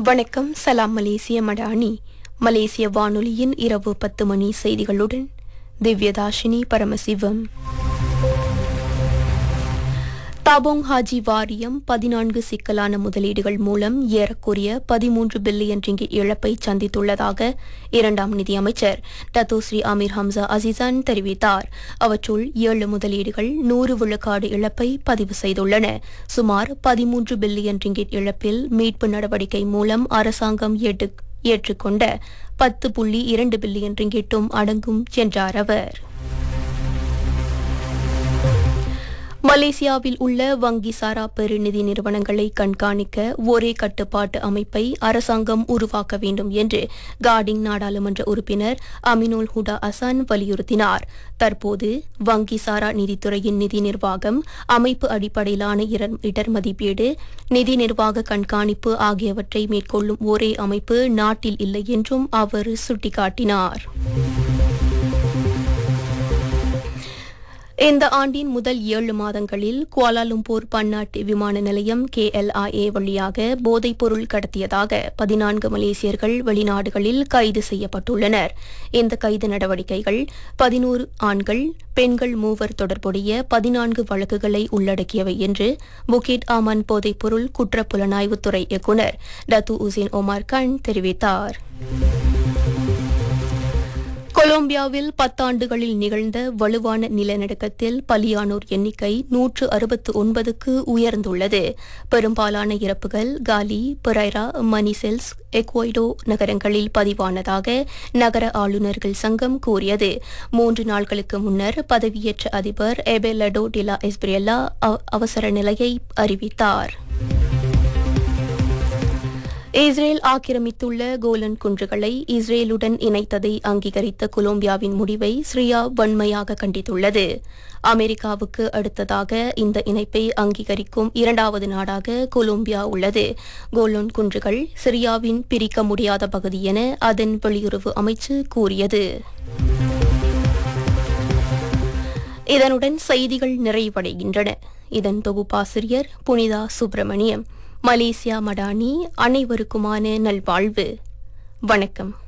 வணக்கம் சலாம் மலேசிய மடானி மலேசிய வானொலியின் இரவு பத்து மணி செய்திகளுடன் திவ்யதாஷினி பரமசிவம் தாபோங் ஹாஜி வாரியம் பதினான்கு சிக்கலான முதலீடுகள் மூலம் ஏறக்குறைய பதிமூன்று பில்லியன் ரிங்கிட் இழப்பை சந்தித்துள்ளதாக இரண்டாம் நிதியமைச்சர் டத்தோஸ்ரீ அமீர் ஹம்சா அசிசான் தெரிவித்தார் அவற்றுள் ஏழு முதலீடுகள் நூறு விழுக்காடு இழப்பை பதிவு செய்துள்ளன சுமார் பதிமூன்று பில்லியன் ரிங்கிட் இழப்பில் மீட்பு நடவடிக்கை மூலம் அரசாங்கம் ஏற்று- ஏற்றுக்கொண்ட பத்து புள்ளி இரண்டு பில்லியன் ரிங்கிட்டும் அடங்கும் என்றார் அவர் மலேசியாவில் உள்ள வங்கி சாரா பெருநிதி நிறுவனங்களை கண்காணிக்க ஒரே கட்டுப்பாட்டு அமைப்பை அரசாங்கம் உருவாக்க வேண்டும் என்று கார்டிங் நாடாளுமன்ற உறுப்பினர் அமினுல் ஹுடா அசான் வலியுறுத்தினார் தற்போது வங்கி சாரா நிதித்துறையின் நிதி நிர்வாகம் அமைப்பு அடிப்படையிலான இர- இடர் மதிப்பீடு நிதி நிர்வாக கண்காணிப்பு ஆகியவற்றை மேற்கொள்ளும் ஒரே அமைப்பு நாட்டில் இல்லை என்றும் அவர் சுட்டிக்காட்டினார் இந்த ஆண்டின் முதல் ஏழு மாதங்களில் குவாலாலும்பூர் பன்னாட்டு விமான நிலையம் கேஎல்ஐஏ வழியாக போதைப் பொருள் கடத்தியதாக பதினான்கு மலேசியர்கள் வெளிநாடுகளில் கைது செய்யப்பட்டுள்ளனர் இந்த கைது நடவடிக்கைகள் பதினோரு ஆண்கள் பெண்கள் மூவர் தொடர்புடைய பதினான்கு வழக்குகளை உள்ளடக்கியவை என்று புகிட் ஆமன் போதைப் பொருள் குற்றப் புலனாய்வுத்துறை இயக்குநர் டத்து உசேன் ஒமார் கான் தெரிவித்தார் கொலம்பியாவில் பத்தாண்டுகளில் நிகழ்ந்த வலுவான நிலநடுக்கத்தில் பலியானோர் எண்ணிக்கை நூற்று அறுபத்து ஒன்பதுக்கு உயர்ந்துள்ளது பெரும்பாலான இறப்புகள் காலி பெரைரா மணிசெல்ஸ் எக்வைடோ நகரங்களில் பதிவானதாக நகர ஆளுநர்கள் சங்கம் கூறியது மூன்று நாட்களுக்கு முன்னர் பதவியேற்ற அதிபர் எபெலடோ டிலா எஸ்பிரியல்லா அவ- அவசர நிலையை அறிவித்தார் இஸ்ரேல் ஆக்கிரமித்துள்ள கோலன் குன்றுகளை இஸ்ரேலுடன் இணைத்ததை அங்கீகரித்த கொலம்பியாவின் முடிவை சிரியா வன்மையாக கண்டித்துள்ளது அமெரிக்காவுக்கு அடுத்ததாக இந்த இணைப்பை அங்கீகரிக்கும் இரண்டாவது நாடாக கொலம்பியா உள்ளது கோலன் குன்றுகள் சிரியாவின் பிரிக்க முடியாத பகுதி என அதன் வெளியுறவு அமைச்சு கூறியது இதனுடன் செய்திகள் நிறைவடைகின்றன இதன் தொகுப்பாசிரியர் புனிதா சுப்பிரமணியம் மலேசியா மடானி அனைவருக்குமான நல்வாழ்வு வணக்கம்